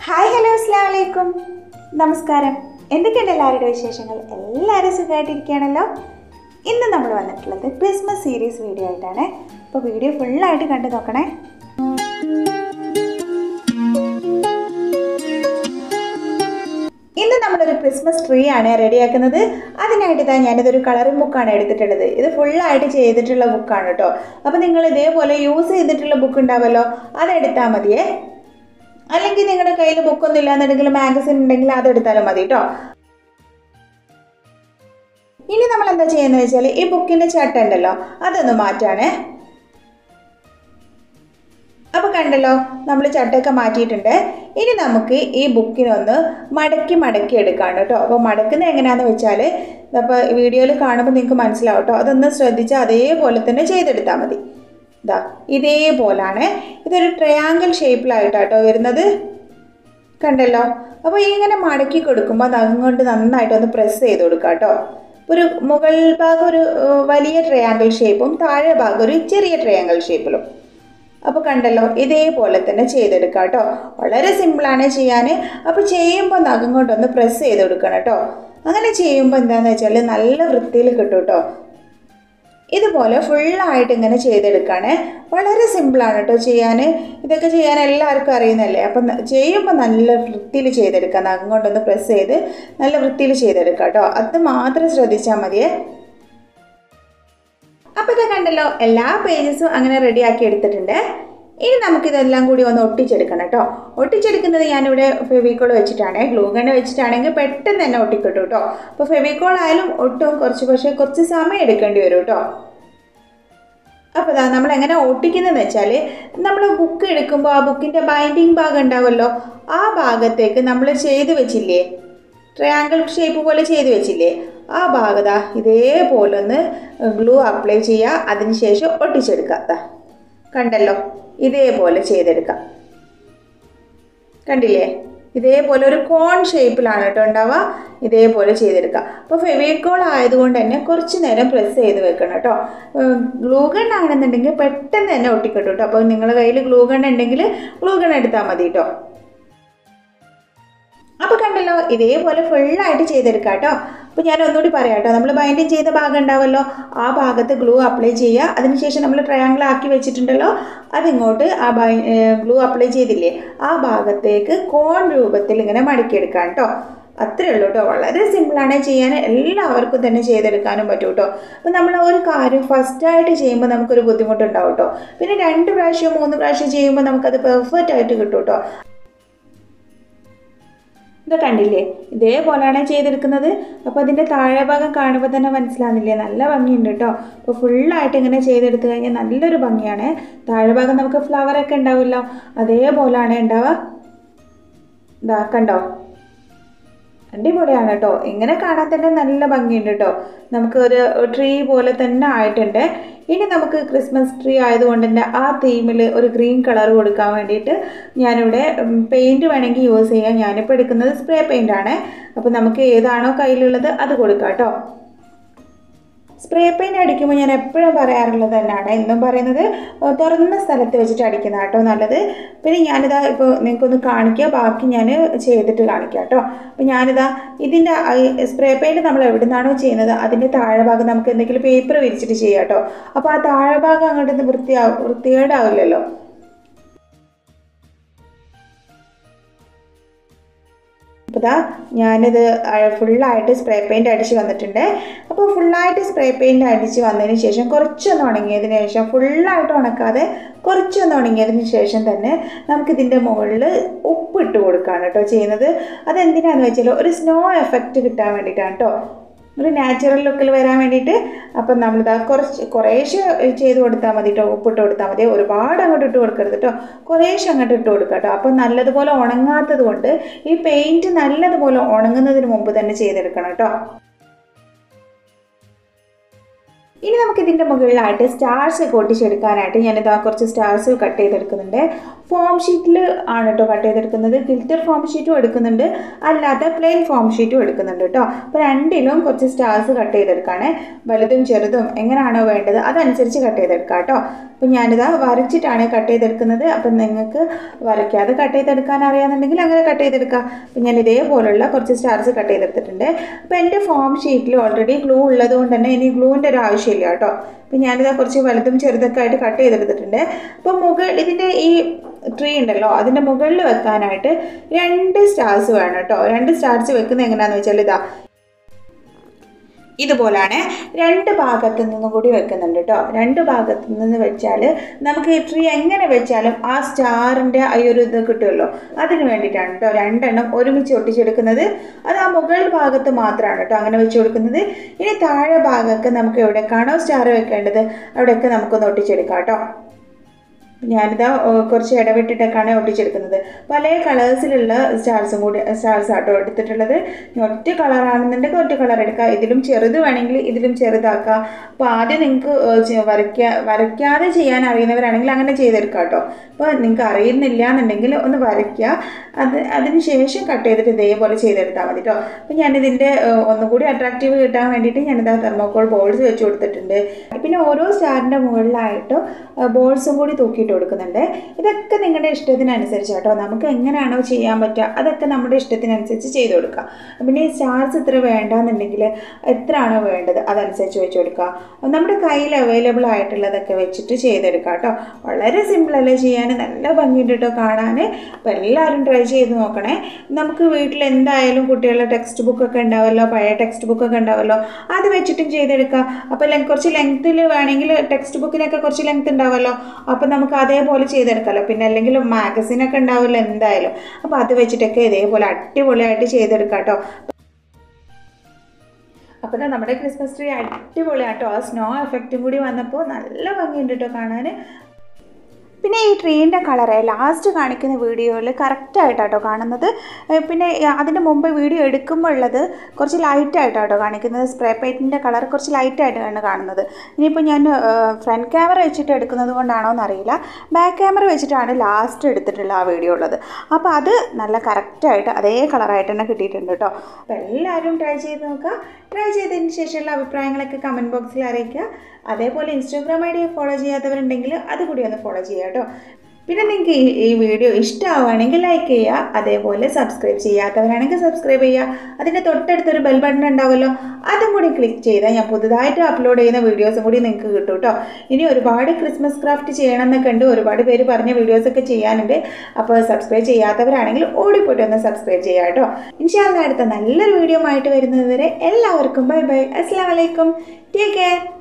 hi hello അസ്സാം വലൈക്കും നമസ്കാരം എന്തൊക്കെയുണ്ട് എല്ലാവരുടെ വിശേഷങ്ങൾ എല്ലാവരും സുഖമായിട്ടിരിക്കുകയാണല്ലോ ഇന്ന് നമ്മൾ വന്നിട്ടുള്ളത് ക്രിസ്മസ് സീരീസ് വീഡിയോ ആയിട്ടാണ് അപ്പോൾ വീഡിയോ ഫുള്ളായിട്ട് കണ്ടു നോക്കണേ ഇന്ന് നമ്മളൊരു ക്രിസ്മസ് ട്രീ ആണ് റെഡിയാക്കുന്നത് അതിനായിട്ട് ഇതാ ഞാനിതൊരു കളറിംഗ് ബുക്കാണ് എടുത്തിട്ടുള്ളത് ഇത് ഫുള്ളായിട്ട് ചെയ്തിട്ടുള്ള ബുക്കാണ് കേട്ടോ അപ്പോൾ നിങ്ങൾ ഇതേപോലെ യൂസ് ചെയ്തിട്ടുള്ള ബുക്ക് ഉണ്ടാവുമല്ലോ അതെടുത്താൽ മതിയേ അല്ലെങ്കിൽ നിങ്ങളുടെ കയ്യിൽ ബുക്കൊന്നും ഇല്ലാന്നുണ്ടെങ്കിൽ മാഗസിൻ ഉണ്ടെങ്കിൽ അതെടുത്താലും മതി കേട്ടോ ഇനി നമ്മൾ എന്താ ചെയ്യുന്നത് വെച്ചാൽ ഈ ബുക്കിൻ്റെ ചട്ട ഉണ്ടല്ലോ അതൊന്ന് മാറ്റാണേ അപ്പോൾ കണ്ടല്ലോ നമ്മൾ ചട്ടയൊക്കെ മാറ്റിയിട്ടുണ്ട് ഇനി നമുക്ക് ഈ ബുക്കിനൊന്ന് മടക്കി മടക്കി എടുക്കാണ് കേട്ടോ അപ്പോൾ മടക്കുന്നത് എങ്ങനെയാണെന്ന് വെച്ചാൽ അപ്പോൾ വീഡിയോയിൽ കാണുമ്പോൾ നിങ്ങൾക്ക് മനസ്സിലാവും കേട്ടോ അതൊന്ന് ശ്രദ്ധിച്ച് അതേപോലെ തന്നെ ചെയ്തെടുത്താൽ മതി ഇതാ ഇതേപോലാണ് ഇതൊരു ട്രയാങ്കിൾ ഷേപ്പിലായിട്ടാട്ടോ വരുന്നത് കണ്ടല്ലോ അപ്പോൾ ഇങ്ങനെ മടക്കി കൊടുക്കുമ്പോൾ അത് അങ്ങോട്ട് നന്നായിട്ടൊന്ന് പ്രസ് ചെയ്ത് കൊടുക്കുക കേട്ടോ ഒരു മുകൾ ഭാഗം ഒരു ഏഹ്, വലിയ ട്രയാങ്കിൾ ഷേപ്പും താഴെ ഭാഗം ഒരു ചെറിയ ട്രയാങ്കിൾ ഷേപ്പിലും അപ്പോൾ കണ്ടല്ലോ ഇതേപോലെ തന്നെ ചെയ്തെടുക്കുക കേട്ടോ വളരെ സിമ്പിളാണ് ചെയ്യാൻ അപ്പോൾ ചെയ്യുമ്പോൾ നഖം കൊണ്ടൊന്ന് പ്രസ് ചെയ്ത് കൊടുക്കണം കേട്ടോ അങ്ങനെ ചെയ്യുമ്പോൾ എന്താണെന്ന് വെച്ചാൽ നല്ല വൃത്തിയിൽ കിട്ടും കേട്ടോ ഇതുപോലെ ഫുള്ളായിട്ട് ഇങ്ങനെ ചെയ്തെടുക്കുകയാണ് വളരെ സിമ്പിളാണ് കേട്ടോ ചെയ്യാൻ ഇതൊക്കെ ചെയ്യാൻ എല്ലാവർക്കും അറിയുന്നല്ലേ അപ്പം ന- ചെയ്യുമ്പോൾ നല്ല വൃത്തിയിൽ ചെയ്തെടുക്കുക നഖം കൊണ്ടൊന്ന് പ്രസ് ചെയ്ത് നല്ല വൃത്തിയിൽ ചെയ്തെടുക്കുക കേട്ടോ അത് മാത്രം ശ്രദ്ധിച്ചാൽ മതിയേ അപ്പോൾ ഇത് കണ്ടല്ലോ എല്ലാ പേജസും അങ്ങനെ റെഡിയാക്കി എടുത്തിട്ടുണ്ട് ഇനി നമുക്കിതെല്ലാം കൂടി ഒന്ന് ഒട്ടിച്ചെടുക്കണം കേട്ടോ ഒട്ടിച്ചെടുക്കുന്നത് ഞാനിവിടെ ഫെവിക്കോൾ വെച്ചിട്ടാണ് ഗ്ലൂ ഗണ്ണ് വെച്ചിട്ടാണെങ്കിൽ പെട്ടെന്ന് തന്നെ ഒട്ടിക്കിട്ടും കേട്ടോ അപ്പോൾ ഫെവിക്കോൾ ആയാലും ഒട്ടും കുറച്ച് പക്ഷേ കുറച്ച് സമയം എടുക്കേണ്ടി വരും കേട്ടോ അപ്പോൾ ഇതാ നമ്മൾ എങ്ങനെ ഒട്ടിക്കുന്നതെന്ന് വെച്ചാൽ നമ്മൾ ബുക്ക് എടുക്കുമ്പോൾ ആ ബുക്കിൻ്റെ ബൈൻഡിങ് ഭാഗം ഉണ്ടാവുമല്ലോ ആ ഭാഗത്തേക്ക് നമ്മൾ ചെയ്ത് വെച്ചില്ലേ ട്രയാങ്കിൾ ഷേപ്പ് പോലെ ചെയ്ത് വെച്ചില്ലേ ആ ഭാഗത ഇതേപോലെ ഒന്ന് ഗ്ലൂ അപ്ലൈ ചെയ്യുക അതിനുശേഷം ഒട്ടിച്ചെടുക്കുക ദാ കണ്ടല്ലോ ഇതേപോലെ ചെയ്തെടുക്കാം കണ്ടില്ലേ ഇതേപോലെ ഒരു കോൺ ഷേപ്പിലാണ് കേട്ടോ ഉണ്ടാവുക ഇതേപോലെ ചെയ്തെടുക്കുക അപ്പോൾ ഫെവിക്കോൾ ആയതുകൊണ്ട് തന്നെ കുറച്ച് നേരം പ്രസ് ചെയ്ത് വെക്കണം കേട്ടോ ഗ്ലൂ ഗൺ ആണെന്നുണ്ടെങ്കിൽ പെട്ടെന്ന് തന്നെ ഒട്ടിക്കിട്ടും കേട്ടോ അപ്പോൾ നിങ്ങളുടെ കയ്യിൽ ഗ്ലൂ ഗൺ ഉണ്ടെങ്കിൽ ഗ്ലൂ ഗൺ എടുത്താൽ മതി കേട്ടോ അപ്പോൾ കണ്ടല്ലോ ഇതേപോലെ ഫുള്ളായിട്ട് ചെയ്തെടുക്കാം കേട്ടോ അപ്പോൾ ഞാൻ ഒന്നുകൂടി പറയാം കേട്ടോ നമ്മൾ ബൈൻഡിങ് ചെയ്ത ഭാഗം ഉണ്ടാവല്ലോ ആ ഭാഗത്ത് ഗ്ലൂ അപ്ലൈ ചെയ്യുക അതിനുശേഷം നമ്മൾ ട്രയാങ്കിൾ ആക്കി വെച്ചിട്ടുണ്ടല്ലോ അതിങ്ങോട്ട് ആ ബൈ ഗ്ലൂ അപ്ലൈ ചെയ്തില്ലേ ആ ഭാഗത്തേക്ക് കോൺ രൂപത്തിൽ ഇങ്ങനെ മടക്കിയെടുക്കാം കേട്ടോ അത്രേ ഉള്ളൂ കേട്ടോ വളരെ സിമ്പിളാണ് ചെയ്യാൻ എല്ലാവർക്കും തന്നെ ചെയ്തെടുക്കാനും പറ്റും കേട്ടോ അപ്പോൾ നമ്മൾ ഒരു കാര്യം ഫസ്റ്റായിട്ട് ചെയ്യുമ്പോൾ നമുക്കൊരു ബുദ്ധിമുട്ടുണ്ടാവും കേട്ടോ പിന്നെ രണ്ട് പ്രാവശ്യം മൂന്ന് പ്രാവശ്യം ചെയ്യുമ്പോൾ നമുക്കത് പെർഫെക്റ്റ് ആയിട്ട് കിട്ടും കേട്ടോ ഇത് കണ്ടില്ലേ ഇതേപോലെയാണ് ചെയ്തെടുക്കുന്നത് അപ്പോൾ അതിൻ്റെ താഴെ ഭാഗം കാണുമ്പോൾ തന്നെ മനസ്സിലാകുന്നില്ലേ നല്ല ഭംഗിയുണ്ട് കേട്ടോ അപ്പോൾ ഫുള്ളായിട്ട് ഇങ്ങനെ ചെയ്തെടുത്തു കഴിഞ്ഞാൽ നല്ലൊരു ഭംഗിയാണ് താഴെ ഭാഗം നമുക്ക് ഫ്ലവറൊക്കെ ഉണ്ടാവുമല്ലോ അതേപോലെയാണ് ഉണ്ടാവുക ഇതാ കണ്ടോ അടിപൊളിയാണ് കേട്ടോ ഇങ്ങനെ കാണാൻ തന്നെ നല്ല ഭംഗിയുണ്ട് കേട്ടോ നമുക്ക് ഒരു ട്രീ പോലെ തന്നെ ആയിട്ടുണ്ട് ഇനി നമുക്ക് ക്രിസ്മസ് ട്രീ ആയതുകൊണ്ട് തന്നെ ആ തീമിൽ ഒരു ഗ്രീൻ കളർ കൊടുക്കാൻ വേണ്ടിയിട്ട് ഞാനിവിടെ പെയിൻറ് വേണമെങ്കിൽ യൂസ് ചെയ്യാം ഞാനിപ്പോൾ എടുക്കുന്നത് സ്പ്രേ പെയിൻ്റ് ആണ് അപ്പോൾ നമുക്ക് ഏതാണോ കയ്യിലുള്ളത് അത് കൊടുക്കാം കേട്ടോ സ്പ്രേ പെയിൻ്റ് അടിക്കുമ്പോൾ ഞാൻ എപ്പോഴും പറയാറുള്ളത് തന്നെയാണ് എന്നും പറയുന്നത് ഏഹ് തുറന്ന സ്ഥലത്ത് വെച്ചിട്ട് അടിക്കുന്ന കേട്ടോ നല്ലത് പിന്നെ ഞാനിതാ ഇപ്പോൾ നിങ്ങൾക്കൊന്ന് കാണിക്കുക ബാക്കി ഞാൻ ചെയ്തിട്ട് കാണിക്കാം കേട്ടോ അപ്പോൾ ഞാനിതാ ഇതിൻ്റെ സ്പ്രേ പെയിൻറ് നമ്മൾ എവിടെ നിന്നാണോ ചെയ്യുന്നത് അതിൻ്റെ താഴെ ഭാഗം നമുക്ക് എന്തെങ്കിലും പേപ്പർ വിരിച്ചിട്ട് ചെയ്യാം കേട്ടോ അപ്പോൾ ആ താഴെ ഭാഗം അങ്ങോട്ട് വൃത്തിയാവും വൃത്തികേടാവില്ലല്ലോ അപ്പോൾ ദാ ഞാനിത് ഫുള്ളായിട്ട് സ്പ്രേ പെയിൻറ് അടിച്ച് വന്നിട്ടുണ്ട് അപ്പോൾ ഫുള്ളായിട്ട് സ്പ്രേ പെയിൻറ് അടിച്ച് വന്നതിന് ശേഷം കുറച്ചൊന്ന് ഉണങ്ങിയതിന് ശേഷം ഫുള്ളായിട്ട് ഉണക്കാതെ കുറച്ചൊന്ന് ഉണങ്ങിയതിന് ശേഷം തന്നെ നമുക്കിതിൻ്റെ മുകളിൽ ഉപ്പിട്ട് കൊടുക്കുകയാണ് കേട്ടോ ചെയ്യുന്നത് അതെന്തിനാണെന്ന് വെച്ചാൽ ഒരു സ്നോ എഫക്റ്റ് കിട്ടാൻ വേണ്ടിയിട്ടാണ് കേട്ടോ ഒരു നാച്ചുറൽ ലുക്കിൽ വരാൻ വേണ്ടിയിട്ട് അപ്പം നമ്മളിതാ കുറച്ച് കുറേശ്ശെ ചെയ്ത് കൊടുത്താൽ മതി കേട്ടോ ഉപ്പിട്ട് കൊടുത്താൽ മതി ഒരുപാട് അങ്ങോട്ട് ഇട്ട് കൊടുക്കരുത് കേട്ടോ കുറേശ്ശെ അങ്ങോട്ട് ഇട്ട് കൊടുക്കുക കേട്ടോ അപ്പം നല്ലതുപോലെ ഉണങ്ങാത്തത് കൊണ്ട് ഈ പെയിൻറ്റ് നല്ലതുപോലെ ഉണങ്ങുന്നതിന് മുമ്പ് തന്നെ ചെയ്തെടുക്കണം കേട്ടോ ഇനി നമുക്ക് ഇതിൻ്റെ മുകളിലായിട്ട് സ്റ്റാർസ് ഒക്കെ ഒട്ടിച്ചെടുക്കാനായിട്ട് ഞാനിതാ കുറച്ച് സ്റ്റാർസ് കട്ട് ചെയ്തെടുക്കുന്നുണ്ട് ഫോം ഷീറ്റിൽ ആണ് കേട്ടോ കട്ട് ചെയ്തെടുക്കുന്നത് ഗിൽറ്റർ ഫോം ഷീറ്റും എടുക്കുന്നുണ്ട് അല്ലാതെ പ്ലെയിൻ ഫോം ഷീറ്റും എടുക്കുന്നുണ്ട് കേട്ടോ അപ്പോൾ രണ്ടിലും കുറച്ച് സ്റ്റാർസ് കട്ട് ചെയ്തെടുക്കുകയാണ് വലുതും ചെറുതും എങ്ങനെയാണോ വേണ്ടത് അതനുസരിച്ച് കട്ട് ചെയ്തെടുക്കാം കേട്ടോ അപ്പം ഞാനിതാ വരച്ചിട്ടാണ് കട്ട് ചെയ്തെടുക്കുന്നത് അപ്പം നിങ്ങൾക്ക് വരയ്ക്കാതെ കട്ട് ചെയ്തെടുക്കാൻ അറിയാമെന്നുണ്ടെങ്കിൽ അങ്ങനെ കട്ട് ചെയ്തെടുക്കാം അപ്പം ഞാൻ ഇതേപോലുള്ള കുറച്ച് സ്റ്റാർസ് കട്ട് ചെയ്തെടുത്തിട്ടുണ്ട് അപ്പോൾ എൻ്റെ ഫോം ഷീറ്റിൽ ഓൾറെഡി ഗ്ലൂ ഉള്ളത് കൊണ്ട് തന്നെ ഇനി ഗ്ലൂവിൻ്റെ ഒരു ആവശ്യമില്ല കേട്ടോ അപ്പം ഞാനിതാ കുറച്ച് വലുതും ചെറുതൊക്കെ ആയിട്ട് കട്ട് ചെയ്തെടുത്തിട്ടുണ്ട് അപ്പോൾ മുകൾ ഇതിൻ്റെ ഈ ട്രീ ഉണ്ടല്ലോ അതിൻ്റെ മുകളിൽ വെക്കാനായിട്ട് രണ്ട് സ്റ്റാർസ് വേണം കേട്ടോ രണ്ട് സ്റ്റാർസ് വെക്കുന്നത് എങ്ങനെയാണെന്ന് വെച്ചാൽ ഇതാ ഇതുപോലാണ് രണ്ട് ഭാഗത്തു നിന്നും കൂടി വെക്കുന്നുണ്ട് കേട്ടോ രണ്ട് ഭാഗത്തു നിന്ന് വെച്ചാൽ നമുക്ക് ഈ ട്രീ എങ്ങനെ വെച്ചാലും ആ സ്റ്റാറിൻ്റെ ആ ഒരു ഇത് കിട്ടുമല്ലോ അതിന് വേണ്ടിയിട്ടാണ് കേട്ടോ രണ്ടെണ്ണം ഒരുമിച്ച് ഒട്ടിച്ചെടുക്കുന്നത് അത് ആ മുകൾ ഭാഗത്ത് മാത്രമാണ് കേട്ടോ അങ്ങനെ വെച്ച് കൊടുക്കുന്നത് ഇനി താഴെ ഭാഗമൊക്കെ നമുക്ക് എവിടേക്കാണോ സ്റ്റാർ വെക്കേണ്ടത് അവിടെയൊക്കെ നമുക്കൊന്ന് ഒട്ടിച്ചെടുക്കാം കേട്ടോ ഞാനിതാ ഏഹ്, കുറച്ച് ഇടവിട്ടിട്ടൊക്കെയാണ് ഒട്ടിച്ചെടുക്കുന്നത് പല കളേഴ്സിലുള്ള സ്റ്റാർസും കൂടി സ്റ്റാർസ് ആട്ടോ എടുത്തിട്ടുള്ളത് ഇനി ഒറ്റ കളറാണെന്നുണ്ടെങ്കിൽ ഒറ്റ കളർ എടുക്കാം ഇതിലും ചെറുത് വേണമെങ്കിൽ ഇതിലും ചെറുതാക്കാം അപ്പോൾ ആദ്യം നിങ്ങൾക്ക് വരയ്ക്കാ വരയ്ക്കാതെ ചെയ്യാൻ അറിയുന്നവരാണെങ്കിൽ അങ്ങനെ ചെയ്തെടുക്കാം കേട്ടോ അപ്പോൾ നിങ്ങൾക്ക് അറിയുന്നില്ല എന്നുണ്ടെങ്കിൽ ഒന്ന് വരയ്ക്കുക അത് അതിന് ശേഷം കട്ട് ചെയ്തിട്ട് ഇതേപോലെ ചെയ്തെടുത്താൽ മതി കേട്ടോ അപ്പോൾ ഞാനിതിൻ്റെ ഏഹ്, ഒന്നുകൂടി അട്രാക്റ്റീവ് കിട്ടാൻ വേണ്ടിയിട്ട് ഞാനിതാ തെർമോക്കോൾ ബോൾസ് വെച്ച് കൊടുത്തിട്ടുണ്ട് പിന്നെ ഓരോ സ്റ്റാറിൻ്റെ മുകളിലായിട്ടും ബോൾസും കൂടി തൂക്കിയിട്ട് കൊടുക്കുന്നുണ്ട് ഇതൊക്കെ നിങ്ങളുടെ ഇഷ്ടത്തിനനുസരിച്ച് കേട്ടോ നമുക്ക് എങ്ങനെയാണോ ചെയ്യാൻ പറ്റുക അതൊക്കെ നമ്മുടെ ഇഷ്ടത്തിനനുസരിച്ച് ചെയ്ത് കൊടുക്കുക പിന്നെ ഈ സ്റ്റാർസ് ഇത്ര വേണ്ടാന്നുണ്ടെങ്കിൽ എത്രയാണോ വേണ്ടത് അതനുസരിച്ച് വെച്ച് കൊടുക്കുക നമ്മുടെ കയ്യിൽ അവൈലബിൾ ആയിട്ടുള്ളതൊക്കെ വെച്ചിട്ട് ചെയ്തെടുക്കുക കേട്ടോ വളരെ സിമ്പിളല്ലേ ചെയ്യാൻ നല്ല ഭംഗിയുണ്ട് കേട്ടോ കാണാൻ അപ്പോൾ എല്ലാവരും ട്രൈ ചെയ്ത് നോക്കണേ നമുക്ക് വീട്ടിൽ എന്തായാലും കുട്ടികളുടെ ടെക്സ്റ്റ് ബുക്കൊക്കെ ഉണ്ടാവുമല്ലോ പഴയ ടെക്സ്റ്റ് ബുക്കൊക്കെ ഉണ്ടാവുമല്ലോ അത് വെച്ചിട്ടും ചെയ്തെടുക്കാം അപ്പോൾ ലെ- കുറച്ച് ലെങ്ത്തിൽ വേണമെങ്കിൽ ടെക്സ്റ്റ് ബുക്കിനൊക്കെ കുറച്ച് ലെങ്ത് ഉണ്ടാവുമല്ലോ അപ്പോൾ നമുക്ക് അതേപോലെ ചെയ്തെടുക്കാമല്ലോ പിന്നെ അല്ലെങ്കിൽ മാഗസിനൊക്കെ ഉണ്ടാവുമല്ലോ എന്തായാലും അപ്പോൾ അത് വെച്ചിട്ടൊക്കെ ഇതേപോലെ അടിപൊളിയായിട്ട് ചെയ്തെടുക്കാം കേട്ടോ അപ്പോൾ ദാ നമ്മുടെ ക്രിസ്മസ് ട്രീ അടിപൊളിയാട്ടോ ആ സ്നോ എഫക്റ്റും കൂടി വന്നപ്പോൾ നല്ല ഭംഗിയുണ്ട് കേട്ടോ കാണാൻ പിന്നെ ഈ ട്രീൻ്റെ കളറ് ലാസ്റ്റ് കാണിക്കുന്ന വീഡിയോയിൽ കറക്റ്റായിട്ടാട്ടോ കാണുന്നത് ഏഹ് പിന്നെ അതിൻ്റെ മുമ്പ് വീഡിയോ എടുക്കുമ്പോൾ ഉള്ളത് കുറച്ച് ലൈറ്റായിട്ടാട്ടോ കാണിക്കുന്നത് സ്പ്രേ പെയിൻറ്റിൻ്റെ കളർ കുറച്ച് ലൈറ്റായിട്ടാണ് കാണുന്നത് ഇനിയിപ്പോൾ ഞാൻ ഫ്രണ്ട് ക്യാമറ വെച്ചിട്ട് എടുക്കുന്നത് കൊണ്ടാണോ എന്നറിയില്ല ബാക്ക് ക്യാമറ വെച്ചിട്ടാണ് ലാസ്റ്റ് എടുത്തിട്ടുള്ള ആ വീഡിയോ ഉള്ളത് അപ്പോൾ അത് നല്ല കറക്റ്റായിട്ട് അതേ കളറായിട്ട് തന്നെ കിട്ടിയിട്ടുണ്ട് കേട്ടോ അപ്പോൾ എല്ലാവരും ട്രൈ ചെയ്ത് നോക്കുക ട്രൈ ചെയ്തതിന് ശേഷമുള്ള അഭിപ്രായങ്ങളൊക്കെ കമൻറ്റ് ബോക്സിൽ അറിയിക്കുക അതേപോലെ ഇൻസ്റ്റാഗ്രാം ഐ ഡി ഫോളോ ചെയ്യാത്തവരുണ്ടെങ്കിൽ അതുകൂടി ഒന്ന് ഫോളോ ചെയ്യുക കേട്ടോ പിന്നെ നിങ്ങൾക്ക് ഈ ഈ വീഡിയോ ഇഷ്ടമാവുകയാണെങ്കിൽ ലൈക്ക് ചെയ്യുക അതേപോലെ സബ്സ്ക്രൈബ് ചെയ്യാത്തവരാണെങ്കിൽ സബ്സ്ക്രൈബ് ചെയ്യുക അതിൻ്റെ തൊട്ടടുത്തൊരു ബെൽ ബട്ടൺ ഉണ്ടാവുമല്ലോ അതും കൂടി ക്ലിക്ക് ചെയ്താൽ ഞാൻ പുതുതായിട്ട് അപ്ലോഡ് ചെയ്യുന്ന വീഡിയോസും കൂടി നിങ്ങൾക്ക് കിട്ടും കേട്ടോ ഇനി ഒരുപാട് ക്രിസ്മസ് ക്രാഫ്റ്റ് ചെയ്യണം എന്നൊക്കെ ഉണ്ട് ഒരുപാട് പേര് പറഞ്ഞ വീഡിയോസൊക്കെ ചെയ്യാനുണ്ട് അപ്പോൾ സബ്സ്ക്രൈബ് ചെയ്യാത്തവരാണെങ്കിൽ ഓടിപ്പോയിട്ട് ഒന്ന് സബ്സ്ക്രൈബ് ചെയ്യുക കേട്ടോ ഇൻഷാല്ല അടുത്ത നല്ലൊരു വീഡിയോ ആയിട്ട് വരുന്നത് വരെ എല്ലാവർക്കും ബൈ ബൈ അസ്സാം വലൈക്കും ടേക്ക് കെയർ